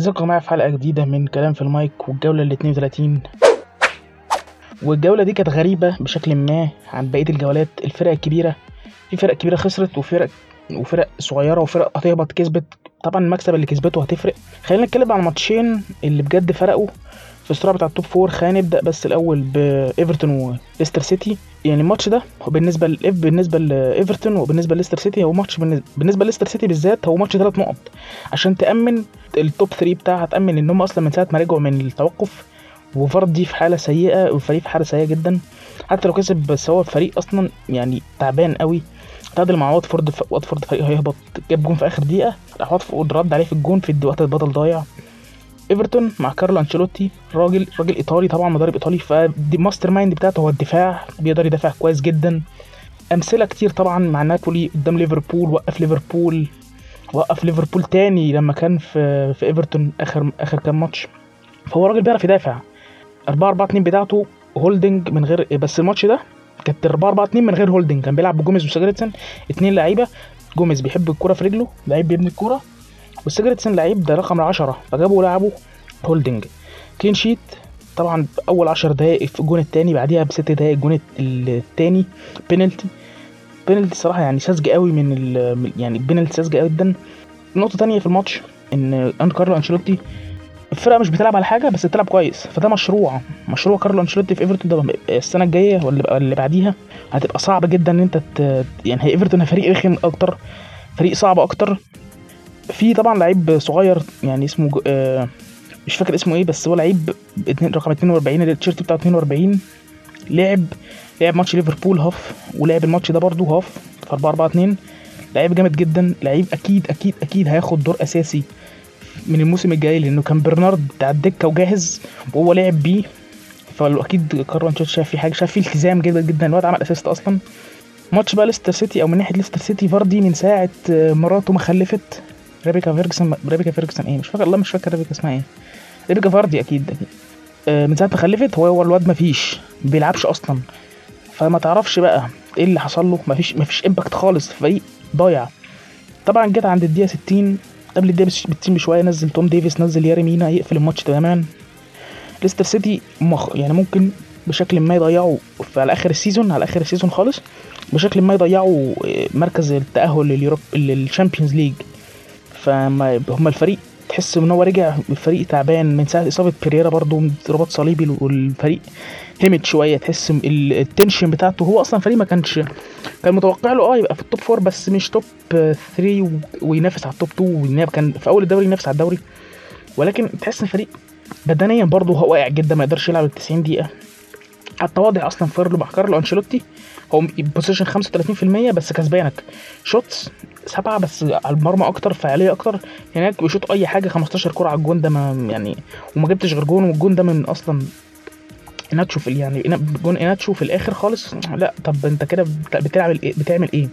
ازيكم معايا في حلقة جديدة من كلام في المايك والجولة ال 32 والجولة دي كانت غريبة بشكل ما عن بقية الجولات الفرق الكبيرة في فرق كبيرة خسرت وفرق وفرق صغيرة وفرق هتهبط كسبت طبعا المكسب اللي كسبته هتفرق خلينا نتكلم عن الماتشين اللي بجد فرقوا في الصراع بتاع التوب فور خلينا نبدأ بس الأول بإيفرتون وليستر سيتي يعني الماتش ده هو بالنسبة لإف بالنسبة لإيفرتون وبالنسبة ليستر سيتي هو ماتش بالنسبة, بالنسبة ليستر سيتي بالذات هو ماتش ثلاث نقط عشان تأمن التوب 3 بتاعها تأمن إن هم أصلا من ساعة ما رجعوا من التوقف وفاردي في حالة سيئة والفريق في حالة سيئة جدا حتى لو كسب بس هو الفريق أصلا يعني تعبان قوي تعادل مع واتفورد ف... واتفورد فريق هيهبط جاب جون في اخر دقيقه راح واتفورد رد عليه في الجون في الوقت البدل ضايع ايفرتون مع كارلو انشيلوتي راجل راجل ايطالي طبعا مدرب ايطالي فدي ماستر مايند بتاعته هو الدفاع بيقدر يدافع كويس جدا امثله كتير طبعا مع نابولي قدام ليفربول وقف ليفربول وقف ليفربول تاني لما كان في في ايفرتون اخر اخر كام ماتش فهو راجل بيعرف يدافع 4 4 2 بتاعته هولدنج من غير بس الماتش ده كانت 4 4 2 من غير هولدنج كان بيلعب بجوميز وسجرتسن اتنين لعيبه جوميز بيحب الكوره في رجله لعيب بيبني الكوره وسجرتسن لعيب ده رقم 10 فجابوا لعبوا هولدنج كلين شيت طبعا اول 10 دقائق في الجون الثاني بعديها بست دقائق الجون الثاني بينالتي بينالتي صراحه يعني ساذجه قوي من ال يعني بينالتي ساذجه جدا نقطه تانية في الماتش ان ان كارلو انشيلوتي الفرقه مش بتلعب على حاجه بس بتلعب كويس فده مشروع مشروع كارلو انشيلوتي في ايفرتون ده السنه الجايه ولا اللي بعديها هتبقى صعب جدا ان انت ت... يعني هي ايفرتون فريق رخم اكتر فريق صعب اكتر في طبعا لعيب صغير يعني اسمه ج... آه مش فاكر اسمه ايه بس هو لعيب رقم 42 التيشيرت بتاعه 42 لعب لعب ماتش ليفربول هاف ولعب الماتش ده برضه هاف في 4 4 2 لعيب جامد جدا لعيب اكيد اكيد اكيد هياخد دور اساسي من الموسم الجاي لانه كان برنارد بتاع الدكه وجاهز وهو لعب بيه فاكيد كارلو انشيلوتي شاف فيه حاجه شاف فيه التزام جدا جدا الواد عمل اسيست اصلا ماتش بقى ليستر سيتي او من ناحيه ليستر سيتي فاردي من ساعه مراته ما خلفت ريبيكا فيرجسون ريبيكا فيرجسون ايه مش فاكر الله مش فاكر ريبيكا اسمها ايه ريبيكا فاردي اكيد اكيد من ساعه ما خلفت هو هو الواد ما فيش ما بيلعبش اصلا فما تعرفش بقى ايه اللي حصل له ما فيش ما فيش امباكت خالص الفريق ضايع طبعا جت عند الدقيقه 60 قبل الدقيقه 60 بشويه نزل توم ديفيس نزل ياري مينا يقفل الماتش تماما ليستر سيتي مخ يعني ممكن بشكل ما يضيعوا على اخر السيزون على اخر السيزون خالص بشكل ما يضيعوا مركز التاهل لليوروب للشامبيونز ليج فما هم الفريق تحس ان هو رجع الفريق تعبان من ساعه اصابه بيريرا برضو رباط صليبي والفريق همت شويه تحس التنشن بتاعته هو اصلا فريق ما كانش كان متوقع له اه يبقى في التوب فور بس مش توب 3 وينافس على التوب 2 كان في اول الدوري ينافس على الدوري ولكن تحس الفريق بدنيا برضه هو واقع جدا ما يقدرش يلعب ال 90 دقيقه حتى واضح اصلا فيرلو مع كارلو انشيلوتي هو بوزيشن 35% بس كسبانك شوتس سبعة بس على المرمى اكتر فعاليه اكتر هناك بيشوط اي حاجه 15 كره على الجون ده ما يعني وما جبتش غير جون والجون ده من اصلا اناتشو في يعني جون اناتشو في الاخر خالص لا طب انت كده بتلعب ايه بتعمل ايه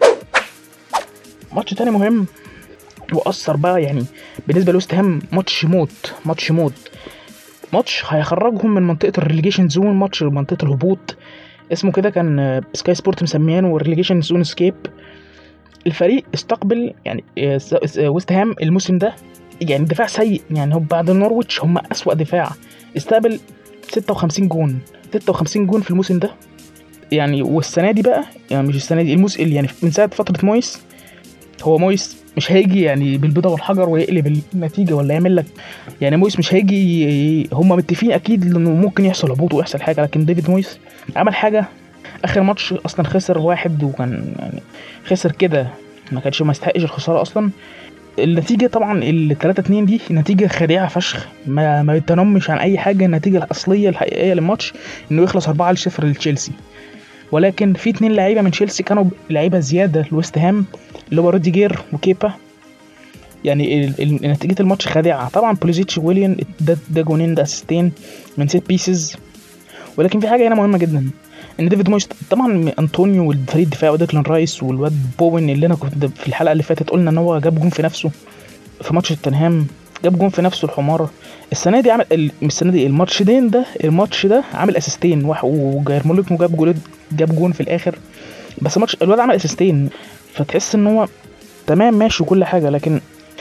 ماتش تاني مهم واثر بقى يعني بالنسبه لوست هام ماتش موت ماتش موت ماتش هيخرجهم من منطقه الريليجيشن زون ماتش منطقه الهبوط اسمه كده كان سكاي سبورت مسميانه الريليجيشن زون سكيب الفريق استقبل يعني ويست هام الموسم ده يعني دفاع سيء يعني هم بعد نورويتش هم اسوأ دفاع استقبل 56 جون 56 جون في الموسم ده يعني والسنه دي بقى يعني مش السنه دي الموسم يعني من ساعه فتره مويس هو مويس مش هيجي يعني بالبيضه والحجر ويقلب النتيجه ولا يعمل لك يعني مويس مش هيجي هم متفقين اكيد انه ممكن يحصل هبوط ويحصل حاجه لكن ديفيد مويس عمل حاجه اخر ماتش اصلا خسر واحد وكان يعني خسر كده ما كانش ما يستحقش الخساره اصلا النتيجه طبعا ال 3 2 دي نتيجه خادعه فشخ ما ما بتنمش عن اي حاجه النتيجه الاصليه الحقيقيه للماتش انه يخلص 4 0 لتشيلسي ولكن في اتنين لعيبه من تشيلسي كانوا لعيبه زياده لويست هام اللي هو روديجير وكيبا يعني نتيجه الماتش خادعه طبعا بوليزيتش ويليان ده ده جونين ده اسيستين من سيت بيسز ولكن في حاجه هنا مهمه جدا ان ديفيد مويس طبعا انطونيو والفريق الدفاع وديكلان رايس والواد بوين اللي انا كنت في الحلقه اللي فاتت قلنا ان هو جاب جون في نفسه في ماتش التنهام جاب جون في نفسه الحمار السنه دي عمل السنه دي الماتش دين ده الماتش ده عامل اسيستين وجايرموليك جاب جول جاب جون في الاخر بس الماتش الواد عمل اسيستين فتحس ان هو تمام ماشي وكل حاجه لكن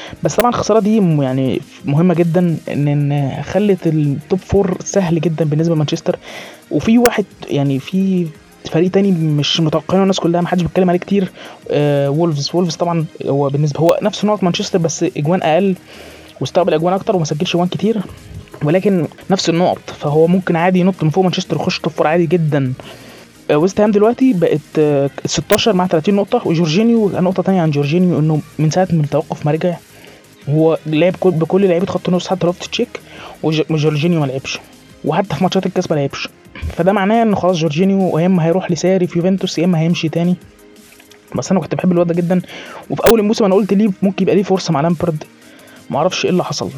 بس طبعا الخساره دي م- يعني مهمه جدا ان ان خلت التوب فور سهل جدا بالنسبه لمانشستر وفي واحد يعني في فريق تاني مش متوقعينه الناس كلها ما حدش بيتكلم عليه كتير آه وولفز وولفز طبعا هو بالنسبه هو نفس نقط مانشستر بس اجوان اقل واستقبل اجوان اكتر وما سجلش جوان كتير ولكن نفس النقط فهو ممكن عادي ينط من فوق مانشستر ويخش توب فور عادي جدا آه، ويست هام دلوقتي بقت آه، 16 مع 30 نقطة وجورجينيو نقطة تانية عن جورجينيو انه من ساعة من التوقف ما رجع هو لعب كل بكل لعيبة خط النص حتى لوفت تشيك وج- وجورجينيو ما لعبش وحتى في ماتشات الكاس ما لعبش فده معناه ان خلاص جورجينيو يا اما هيروح لساري في يوفنتوس يا اما هيمشي تاني بس انا كنت بحب الواد ده جدا وفي اول الموسم انا قلت ليه ممكن يبقى ليه فرصة مع لامبرد معرفش ايه اللي حصل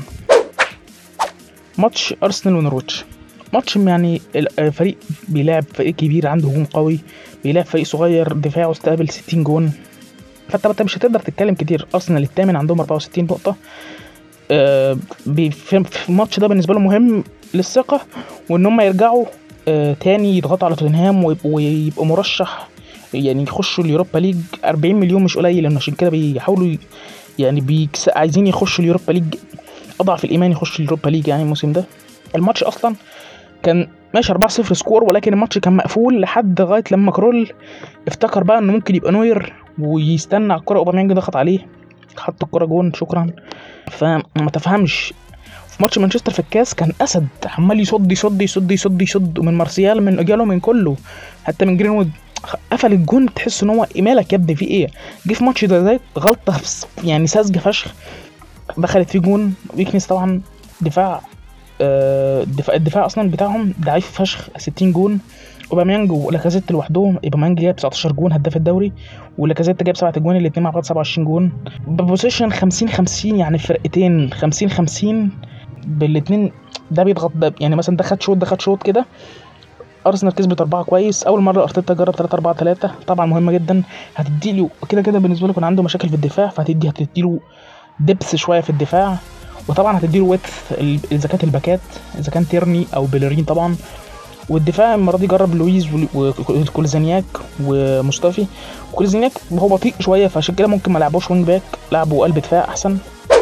ماتش ارسنال ونورويتش ماتش يعني ال- فريق بيلعب فريق كبير عنده هجوم قوي بيلعب فريق صغير دفاعه استقبل 60 جون فانت انت مش هتقدر تتكلم كتير ارسنال الثامن عندهم 64 نقطه آه، بي- في في الماتش ده بالنسبه لهم مهم للثقه وان هم يرجعوا آه، تاني يضغطوا على توتنهام ويبقوا ويبقوا مرشح يعني يخشوا اليوروبا ليج 40 مليون مش قليل لان عشان كده بيحاولوا ي- يعني بيكس عايزين يخشوا اليوروبا ليج اضعف الايمان يخش اليوروبا ليج يعني الموسم ده الماتش اصلا كان ماشي 4-0 سكور ولكن الماتش كان مقفول لحد لغايه لما كرول افتكر بقى انه ممكن يبقى نوير ويستنى على الكره اوباميانج ضغط عليه حط الكره جون شكرا فما تفهمش في ماتش مانشستر في الكاس كان اسد عمال يصد يصد يصد يصد يصد ومن مارسيال من اجاله من كله حتى من جرينوود قفل الجون تحس ان هو إيه مالك يا ابني في ايه جه في ماتش ده زي غلطه يعني ساذجه فشخ دخلت فيه جون ويكنس طبعا دفاع آه، الدفاع الدفاع اصلا بتاعهم ضعيف فشخ 60 جون اوباميانج ولاكازيت لوحدهم اوباميانج جايب 19 جون هداف الدوري ولاكازيت جايب 7 جوان الاثنين مع بعض 27 جون ببوزيشن 50 50 يعني فرقتين 50 50 بالاثنين ده بيضغط ده يعني مثلا ده خد شوط ده خد شوط كده ارسنال كسبت اربعه كويس اول مره ارتيتا جرب 3 4 3 طبعا مهمه جدا هتدي له كده كده بالنسبه له كان عنده مشاكل في الدفاع فهتدي هتدي له دبس شويه في الدفاع وطبعا هتديله ويتث اذا كانت الباكات اذا كان تيرني او بيلرين طبعا والدفاع المره دي جرب لويز ول- وكولزانياك ومصطفي وكولزانياك هو بطيء شويه فعشان كده ممكن ما لعبوش وينج باك لعبوا قلب دفاع احسن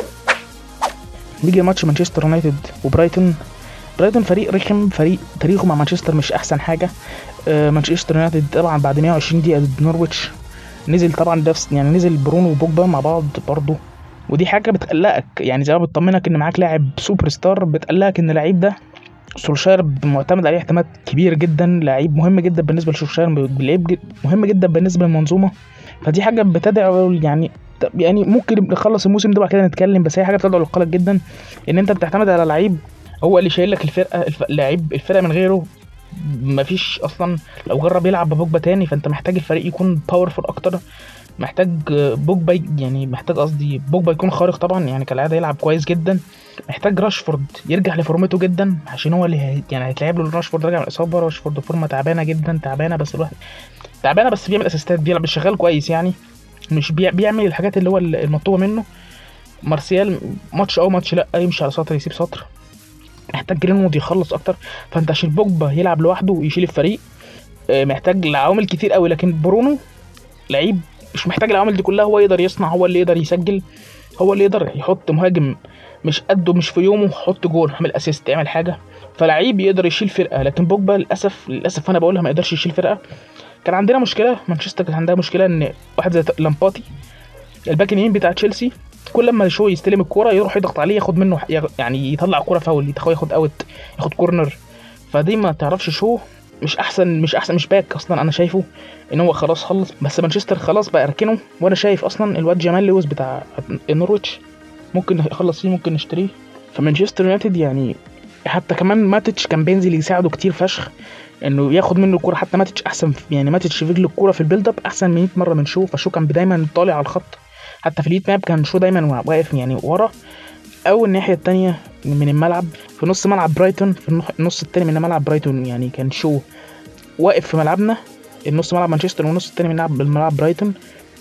نيجي ماتش مانشستر يونايتد وبرايتون برايتون فريق رخم فريق تاريخه مع مانشستر مش احسن حاجه آه، مانشستر يونايتد طبعا بعد 120 دقيقه ضد نورويتش نزل طبعا ده يعني نزل برونو وبوجبا مع بعض برضه ودي حاجه بتقلقك يعني زي ما بتطمنك ان معاك لاعب سوبر ستار بتقلقك ان اللعيب ده سولشاير معتمد عليه اعتماد كبير جدا لعيب مهم جدا بالنسبه لسولشاير لعيب جد- مهم جدا بالنسبه للمنظومه فدي حاجه بتدعو يعني يعني ممكن نخلص الموسم ده بعد كده نتكلم بس هي حاجه بتدعو للقلق جدا ان انت بتعتمد على لعيب هو اللي شايل لك الفرقه الف... لعيب الفرقه من غيره مفيش اصلا لو جرب يلعب ببوجبا تاني فانت محتاج الفريق يكون باورفul اكتر محتاج آه، بوجبا ي- يعني محتاج قصدي بوجبا يكون خارق طبعا يعني كالعاده يلعب كويس جدا محتاج راشفورد يرجع لفورمته جدا عشان هو اللي هي يعني هيتلعب له راشفورد راجع من الاصابه راشفورد فورمه تعبانه جدا تعبانه بس الواحد تعبانه بس بيعمل اسيستات بيلعب شغال كويس يعني مش بيع- بيعمل الحاجات اللي هو المطلوبه منه مارسيال ماتش او ماتش لا يمشي على سطر يسيب سطر محتاج جرينوود يخلص اكتر فانت عشان بوجبا يلعب لوحده ويشيل الفريق آه، محتاج عوامل كتير قوي لكن برونو لعيب مش محتاج العوامل دي كلها هو يقدر يصنع هو اللي يقدر يسجل هو اللي يقدر يحط مهاجم مش قده مش في يومه يحط جول يعمل اسيست يعمل حاجه فلعيب يقدر يشيل فرقه لكن بوجبا للاسف للاسف انا بقولها ما يقدرش يشيل فرقه كان عندنا مشكله مانشستر كان عندها مشكله ان واحد زي لامباتي الباك اليمين بتاع تشيلسي كل لما شو يستلم الكوره يروح يضغط عليه ياخد منه يعني يطلع كوره فاول يتخ- ياخد اوت ياخد كورنر فدي ما تعرفش شو مش احسن مش احسن مش باك اصلا انا شايفه ان هو خلاص خلص بس مانشستر خلاص بقى اركنه وانا شايف اصلا الواد جمال لويس بتاع نورويتش ممكن يخلص فيه ممكن نشتريه فمانشستر يونايتد يعني حتى كمان ماتيتش كان بينزل يساعده كتير فشخ انه ياخد منه الكوره حتى ماتيتش احسن في- يعني ماتيتش في رجل الكوره في البيلد اب احسن من 100 مره من شو فشو كان دايما طالع على الخط حتى في الهيت ماب كان شو دايما واقف يعني ورا او الناحيه التانية من الملعب في نص ملعب برايتون في النص- النص التاني من ملعب برايتون يعني كان شو واقف في ملعبنا النص ملعب مانشستر والنص التاني من ملعب ملعب برايتون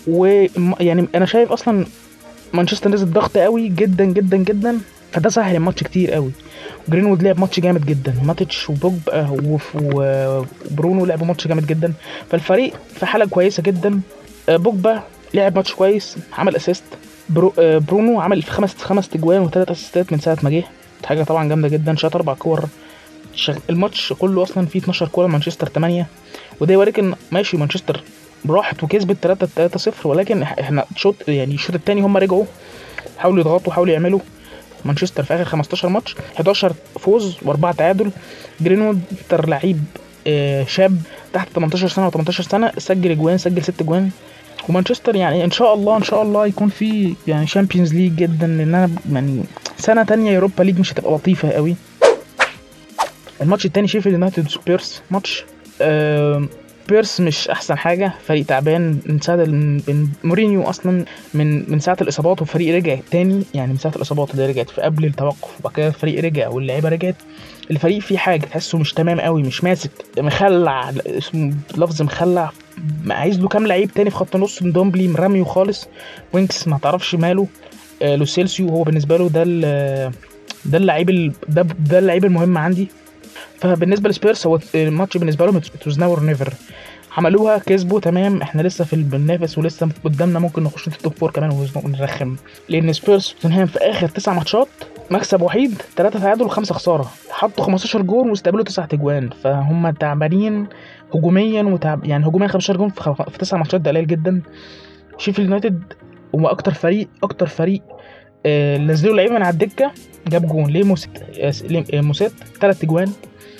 ويعني انا شايف اصلا مانشستر نزل ضغط قوي جدا جدا جدا فده سهل الماتش كتير قوي جرينوود لعب ماتش جامد جدا ماتيتش وبوجبا وف- و- وبرونو لعبوا ماتش جامد جدا فالفريق في حاله كويسه جدا آه، بوجبا لعب ماتش كويس عمل اسيست برو آه، برونو عمل في خمس خمس تجوان وثلاث اسيستات من ساعه ما جه حاجه طبعا جامده جدا شاط اربع كور شغ... الماتش كله اصلا فيه 12 كوره مانشستر 8 وده يوريك ان ماشي مانشستر راحت وكسبت 3 3 0 ولكن إح- احنا شوط يعني الشوط الثاني هم رجعوا حاولوا يضغطوا حاولوا يعملوا مانشستر في اخر 15 ماتش 11 فوز واربعه تعادل جرينوود اكتر لعيب آه، شاب تحت 18 سنه و18 سنه سجل اجوان سجل ست اجوان ومانشستر يعني ان شاء الله ان شاء الله يكون في يعني شامبيونز ليج جدا لان انا يعني سنه تانية يوروبا ليج مش هتبقى لطيفه قوي الماتش التاني شيفيلد يونايتد سبيرس ماتش آه بيرس مش احسن حاجه فريق تعبان من ساعه ال- من مورينيو اصلا من من ساعه الاصابات والفريق رجع تاني يعني من ساعه الاصابات اللي رجعت في قبل التوقف وبعد كده الفريق رجع واللعيبه رجعت الفريق فيه حاجه تحسه مش تمام قوي مش ماسك مخلع اسمه لفظ مخلع عايز له كام لعيب تاني في خط النص دومبلي مرمي خالص وينكس ما تعرفش ماله آه لوسيلسيو هو بالنسبه له ده ال- ده اللعيب ال- ده ده اللعيب المهم عندي فبالنسبه لسبيرس هو الماتش بالنسبه لهم ات واز ناور نيفر عملوها كسبوا تمام احنا لسه في بننافس ولسه قدامنا ممكن نخش في التوب فور كمان ونزنق ونرخم لان سبيرس توتنهام في اخر تسع ماتشات مكسب وحيد ثلاثة تعادل وخمسة خسارة حطوا 15 جول واستقبلوا تسع تجوان فهم تعبانين هجوميا وتعب يعني هجوميا 15 جول في, خ... في تسع ماتشات ده قليل جدا شيفيلد يونايتد هو اكتر فريق اكتر فريق آه نزلوا لعيبه من على الدكه جاب جون ليه موسيت آه ليه- آه، موسيت ثلاث تجوان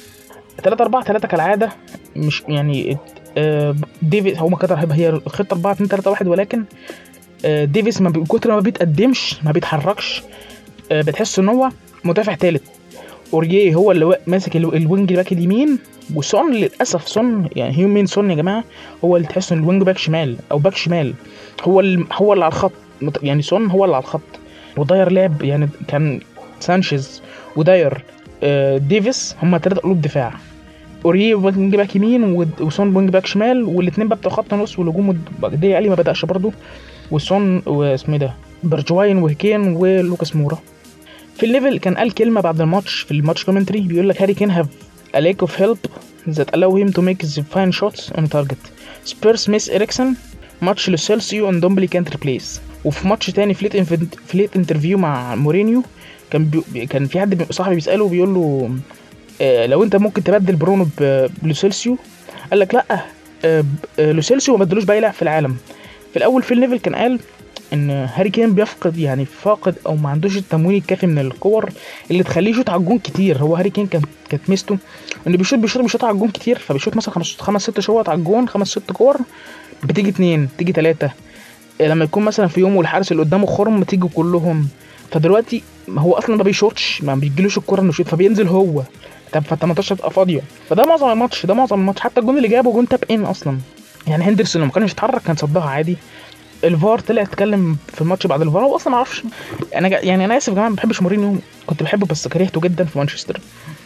3 4 3 كالعاده مش يعني آه، ديفيس هو ما كتر هي الخطه 4 2 3 1 ولكن آه، ديفيس ما بي- كتر ما بيتقدمش ما بيتحركش آه، بتحس ان هو مدافع ثالث اوريه هو اللي وا- ماسك ال- الوينج باك اليمين وسون للاسف سون يعني هيومين سون يا جماعه هو اللي تحس ان الوينج باك شمال او باك شمال هو اللي هو اللي على الخط مت- يعني سون هو اللي على الخط وداير لعب يعني كان سانشيز وداير آه، ديفيس هم ثلاثه قلوب دفاع اوريه وينج باك يمين ود- وسون وينج باك شمال والاثنين بقى بتوع خط النص والهجوم ود- دي علي ما بداش برضه وسون واسمه إيه ده برجواين وهيكين ولوكاس مورا في الليفل كان قال كلمه بعد الماتش في الماتش كومنتري بيقول لك هاري كين هاف a lack of help that allow him to make the fine shots on target Spurs miss Eriksen ماتش لسيلسيو and دومبلي كانت ريبليس وفي ماتش تاني فليت انف- فليت انترفيو مع مورينيو كان بي... كان في حد بي- صاحبي بيساله بيقول له آه، لو انت ممكن تبدل برونو ب- بلوسيلسيو قال لك لا آه، ب- آه، لوسيلسيو ما بدلوش باي لاعب في العالم في الاول في الليفل كان قال ان هاري كين بيفقد يعني فاقد او ما عندوش التمويل الكافي من الكور اللي تخليه يشوط على الجون كتير هو هاري كين كان كانت ميزته انه بيشوط بيشوط بيشوط على الجون كتير فبيشوط مثلا خمس خمس ست شوط على الجون خمس ست كور بتيجي اتنين تيجي تلاته آه، لما يكون مثلا في يوم والحارس اللي قدامه خرم تيجي كلهم فدلوقتي هو اصلا ما بيشوطش ما بيجيلوش الكوره انه يشوط فبينزل هو طب ف 18 تبقى فاضيه فده معظم الماتش ده معظم الماتش حتى الجون اللي جابه جون تاب ان اصلا يعني هندرسون لو ما كانش يتحرك كان صدها عادي الفار طلع اتكلم في الماتش بعد الفار هو اصلا ما اعرفش انا جا يعني انا اسف يا جماعه ما بحبش مورينيو كنت بحبه بس كرهته جدا في مانشستر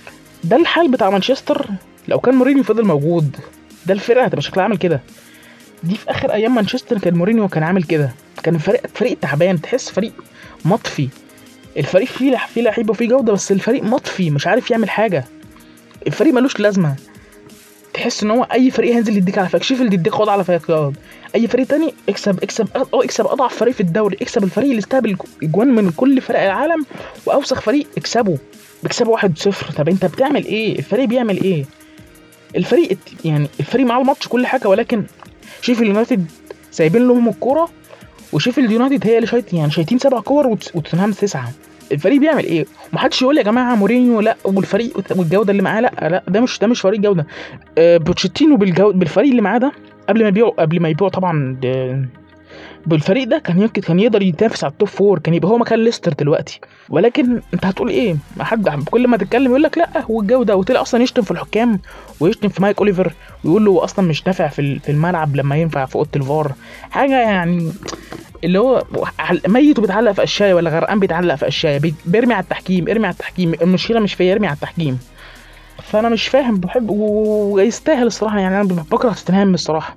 ده الحال بتاع مانشستر لو كان مورينيو فضل موجود ده الفرقه هتبقى شكلها عامل كده دي في اخر ايام مانشستر كان مورينيو كان عامل كده كان فريق فريق تعبان تحس فريق مطفي الفريق فيه لح- فيه لعيبه وفيه جوده بس الفريق مطفي مش عارف يعمل حاجه الفريق ملوش لازمه تحس ان هو اي فريق هينزل يديك على فاك شيفيلد يديك خد على فاك يقعد. اي فريق تاني اكسب اكسب اه اكسب اضعف فريق في الدوري اكسب الفريق اللي استقبل اجوان من كل فرق العالم واوسخ فريق اكسبه بيكسبوا 1-0 طب انت بتعمل ايه الفريق بيعمل ايه الفريق الت- يعني الفريق معاه الماتش كل حاجه ولكن شيفيلد يونايتد سايبين لهم الكوره وشيفيلد يونايتد هي اللي شايط يعني شايطين سبع كور وت- وتوتنهام تسعه الفريق بيعمل ايه ومحدش يقول يا جماعه مورينيو لا والفريق والجوده اللي معاه لا لا ده مش ده مش فريق جوده آه، بوتشيتينو بالجو... بالفريق اللي معاه ده قبل ما يبيعوا قبل ما يبيعوا طبعا آه، بالفريق ده كان يمكن كان يقدر يتنافس على التوب فور كان يبقى هو مكان ليستر دلوقتي ولكن انت هتقول ايه ما حد كل ما تتكلم يقول لك لا هو الجوده وطلع اصلا يشتم في الحكام ويشتم في مايك اوليفر ويقول له هو اصلا مش نافع في ال- في الملعب لما ينفع في اوضه الفار حاجه يعني اللي هو عل- ميت وبيتعلق في قشايه ولا غرقان بيتعلق في قشايه بي- بيرمي على التحكيم ارمي على التحكيم المشكله مش فيا ارمي على التحكيم فانا مش فاهم بحب و- ويستاهل الصراحه يعني انا بكره توتنهام الصراحه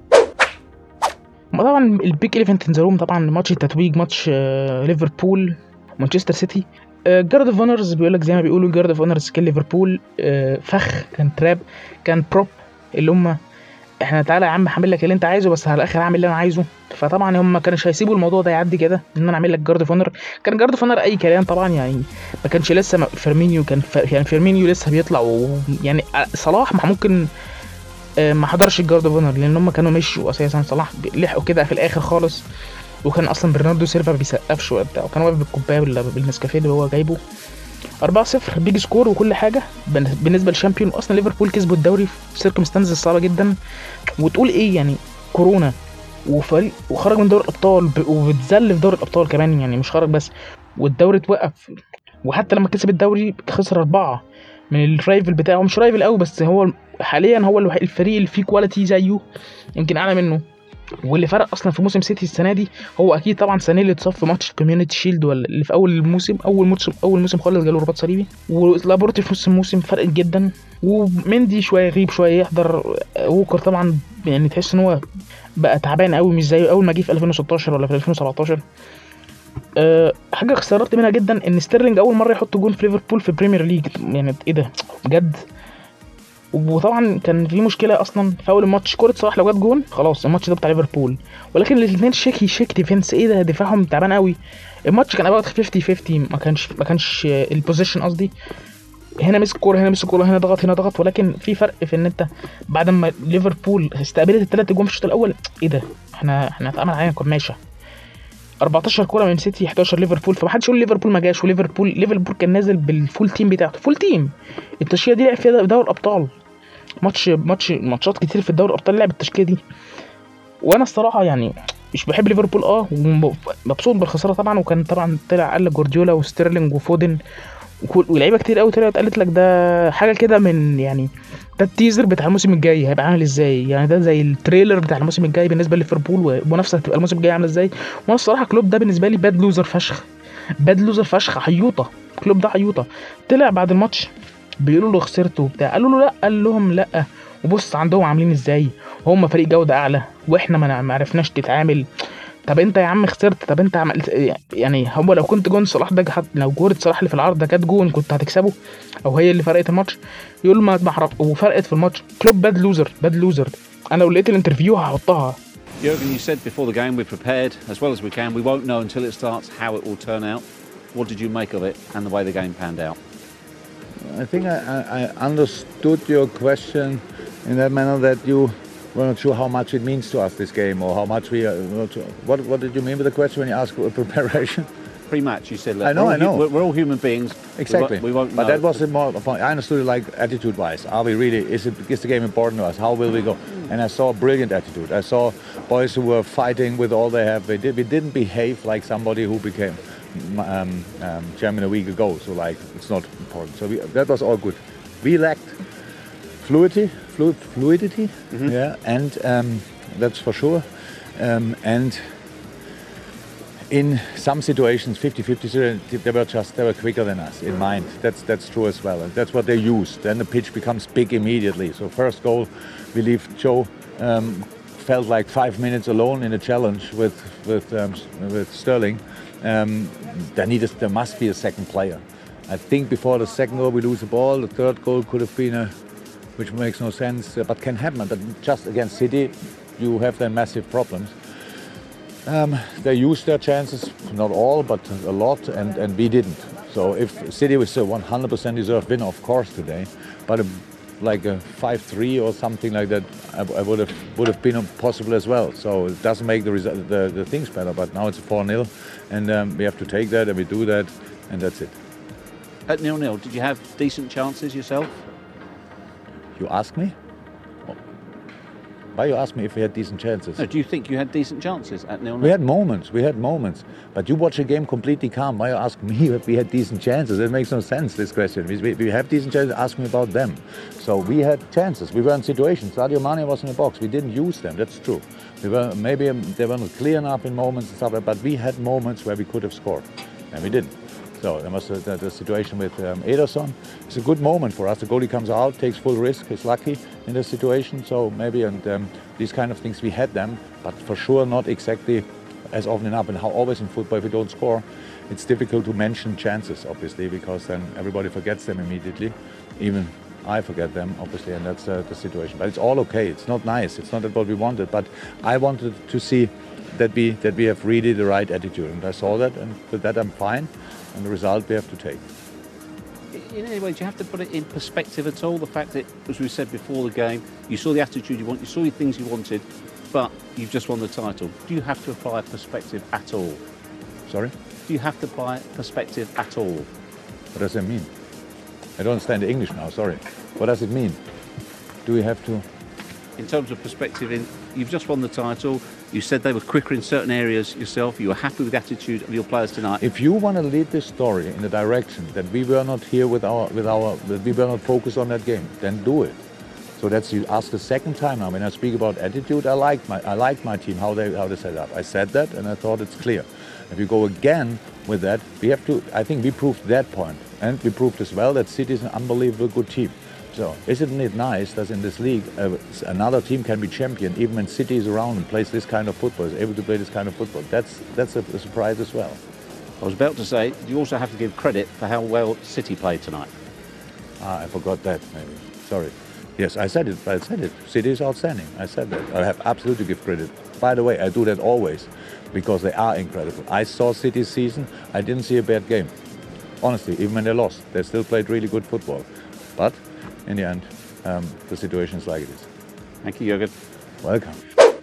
طبعا البيك ايفنت انزلوهم طبعا ماتش التتويج ماتش آه، ليفربول مانشستر سيتي جارد اوف اونرز بيقول لك زي ما بيقولوا جارد اوف اونرز كان ليفربول آه، فخ كان تراب كان بروب اللي هم احنا تعالى يا عم هعمل لك اللي انت عايزه بس على الاخر هعمل اللي انا عايزه فطبعا هم ما كانش هيسيبوا الموضوع ده يعدي كده ان انا اعمل لك جارد فونر كان جارد فونر اي كلام طبعا يعني ما كانش لسه فيرمينيو كان ف... يعني فيرمينيو لسه بيطلع ويعني صلاح ما ممكن آه، ما حضرش الجارد فونر لان هم كانوا مشوا اساسا صلاح لحقوا كده في الاخر خالص وكان اصلا برناردو سيلفا ما بيسقفش وبتاع وكان واقف بالكوبايه ولا بالنسكافيه اللي هو جايبه 4-0 بيج سكور وكل حاجه بالنسبه للشامبيون اصلا ليفربول كسبوا الدوري في سيركمستانز صعبه جدا وتقول ايه يعني كورونا وفريق وخرج من دوري الابطال وبتذل في دوري الابطال كمان يعني مش خرج بس والدوري اتوقف وحتى لما كسب الدوري خسر اربعه من الرايفل بتاعه مش رايفل قوي بس هو حاليا هو الفريق اللي فيه كواليتي زيه يمكن اعلى منه واللي فرق اصلا في موسم سيتي السنه دي هو اكيد طبعا سانيه اللي اتصاب في ماتش كوميونتي شيلد ولا اللي في اول الموسم اول موسم اول موسم خالص جاله رباط صليبي ولابورتي في نص الموسم فرق جدا ومندي شويه يغيب شويه يحضر ووكر طبعا يعني تحس ان هو بقى تعبان قوي مش زي اول ما جه في 2016 ولا في 2017 أه حاجه استغربت منها جدا ان ستيرلينج اول مره يحط جون في ليفربول في بريمير ليج يعني ايه ده بجد وطبعا كان في مشكله اصلا في اول الماتش كوره صلاح لو جت جون خلاص الماتش ده بتاع ليفربول ولكن الاثنين شيكي شيك ديفنس ايه ده دفاعهم تعبان قوي الماتش كان ابعد 50 50 ما كانش ما كانش البوزيشن قصدي هنا مسك كوره هنا مسك كوره هنا ضغط هنا ضغط ولكن في فرق في ان انت بعد ما ليفربول استقبلت الثلاث جون في الشوط الاول ايه ده احنا احنا هنتعامل علينا كرماشه 14 كوره من سيتي 11 ليفربول فما حدش يقول ليفربول ما جاش وليفربول ليفربول كان نازل بالفول تيم بتاعته فول تيم التشكيله دي لعب فيها دوري الابطال ماتش ماتش ماتشات كتير في الدوري الابطال لعب التشكيله دي وانا الصراحه يعني مش بحب ليفربول اه ومبسوط بالخساره طبعا وكان طبعا طلع قال جوارديولا وستيرلينج وفودن ولعيبه كتير قوي طلعت قالت لك ده حاجه كده من يعني ده التيزر بتاع الموسم الجاي هيبقى عامل ازاي يعني ده زي التريلر بتاع الموسم الجاي بالنسبه لليفربول والمنافسه هتبقى الموسم الجاي عامله ازاي وانا الصراحه كلوب ده بالنسبه لي باد لوزر فشخ باد لوزر فشخ حيوطه كلوب ده حيوطه طلع بعد الماتش بيقولوا له خسرت وبتاع قالوا له لا قال لهم لا وبص عندهم عاملين ازاي هم فريق جوده اعلى واحنا ما عرفناش نتعامل طب انت يا عم خسرت طب انت عملت يعني هو لو كنت جون صلاح ده حت لو جورة صلاح اللي في العرض ده كانت جون كنت هتكسبه او هي اللي فرقت الماتش يقول ما ما وفرقت في الماتش كلوب باد لوزر باد لوزر انا لو لقيت الانترفيو هحطها Jurgen, you said before the game we're prepared as well as we can. We won't know until it starts how it will turn out. What did you make of it and the way the game panned out? I think I, I understood your question in that manner that you were not sure how much it means to us this game or how much we are. What, what did you mean with the question when you asked for preparation? Pre-match, you said. I know, I know. We're, we're, all human beings. Exactly. We won't, we won't but know. that was the more. I understood it like attitude-wise. Are we really? Is it? Is the game important to us? How will we go? And I saw a brilliant attitude. I saw boys who were fighting with all they have. They did. We didn't behave like somebody who became um, um, German a week ago. So like it's not important. So we, that was all good. We lacked fluidity, fluid, fluidity, mm-hmm. yeah, and um, that's for sure. Um, and in some situations, 50-50, they were just they were quicker than us in mind. That's that's true as well, and that's what they used. Then the pitch becomes big immediately. So first goal, we leave Joe. Um, felt like five minutes alone in a challenge with with um, with Sterling um, there, needed, there must be a second player. I think before the second goal we lose the ball. The third goal could have been a, which makes no sense, uh, but can happen. But just against City, you have then massive problems. Um, they used their chances, not all, but a lot, and, and we didn't. So if City was a 100% deserved winner, of course, today, but a like a 5-3 or something like that, I, I, would have would have been possible as well. So it doesn't make the result, the, the things better. But now it's a 4-0, and um, we have to take that, and we do that, and that's it. At nil-nil, did you have decent chances yourself? You ask me. Why you ask me if we had decent chances? No, do you think you had decent chances at nil? We had moments. We had moments. But you watch a game completely calm. Why you ask me if we had decent chances? It makes no sense. This question. We, we have decent chances. Ask me about them. So we had chances. We were in situations. Sadio Mane was in the box. We didn't use them. That's true. We were maybe they weren't clear enough in moments and stuff. Like but we had moments where we could have scored, and we didn't. So there was the, the situation with um, Ederson. It's a good moment for us. The goalie comes out, takes full risk. He's lucky in this situation. So maybe and um, these kind of things we had them, but for sure not exactly as often enough. And how always in football, if you don't score, it's difficult to mention chances, obviously, because then everybody forgets them immediately. Even I forget them, obviously, and that's uh, the situation. But it's all okay. It's not nice. It's not what we wanted. But I wanted to see that we that we have really the right attitude, and I saw that, and with that I'm fine. And the result we have to take. In any way, do you have to put it in perspective at all? The fact that, as we said before the game, you saw the attitude you want, you saw the things you wanted, but you've just won the title. Do you have to apply perspective at all? Sorry, Do you have to apply perspective at all? what does that mean? I don't understand the English now. Sorry. What does it mean? Do we have to? In terms of perspective, in you've just won the title. You said they were quicker in certain areas yourself. You were happy with the attitude of your players tonight. If you want to lead this story in the direction that we were not here with our with our that we were not focused on that game, then do it. So that's you asked the second time now. When I speak about attitude, I like my I like my team how they how they set up. I said that and I thought it's clear. If you go again with that, we have to. I think we proved that point, and we proved as well that City is an unbelievable good team. So isn't it nice that in this league uh, another team can be champion even when City is around and plays this kind of football, is able to play this kind of football? That's that's a, a surprise as well. I was about to say, you also have to give credit for how well City played tonight. Ah, I forgot that maybe. Sorry. Yes, I said it. I said it. City is outstanding. I said that. I have absolutely to give credit. By the way, I do that always because they are incredible. I saw City's season. I didn't see a bad game. Honestly, even when they lost, they still played really good football. But in the end, um, the situation is like it is. Thank you, Jurgen. Welcome.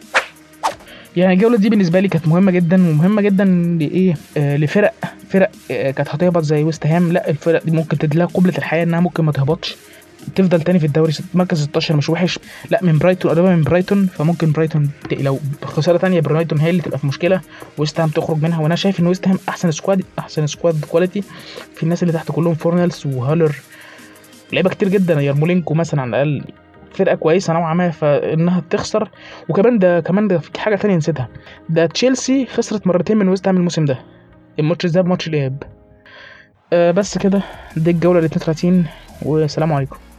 يعني الجوله دي بالنسبه لي كانت مهمه جدا ومهمه جدا لايه آه لفرق فرق آه كانت هتهبط زي ويست هام لا الفرق دي ممكن تديلها قبله الحياه انها ممكن ما تهبطش تفضل تاني في الدوري ست- مركز 16 مش وحش لا من برايتون قريبه من برايتون فممكن برايتون ت- لو خساره تانية برايتون هي اللي تبقى في مشكله ويست هام تخرج منها وانا شايف ان ويست هام احسن سكواد احسن سكواد كواليتي في الناس اللي تحت كلهم فورنالز وهالر لعيبه كتير جدا يرمولينكو مثلا على الاقل فرقه كويسه نوعا ما فانها تخسر وكمان ده كمان ده في حاجه تانية نسيتها ده تشيلسي خسرت مرتين من ويست هام الموسم ده الماتش الذهاب وماتش الاياب آه بس كده دي الجوله ال 32 والسلام عليكم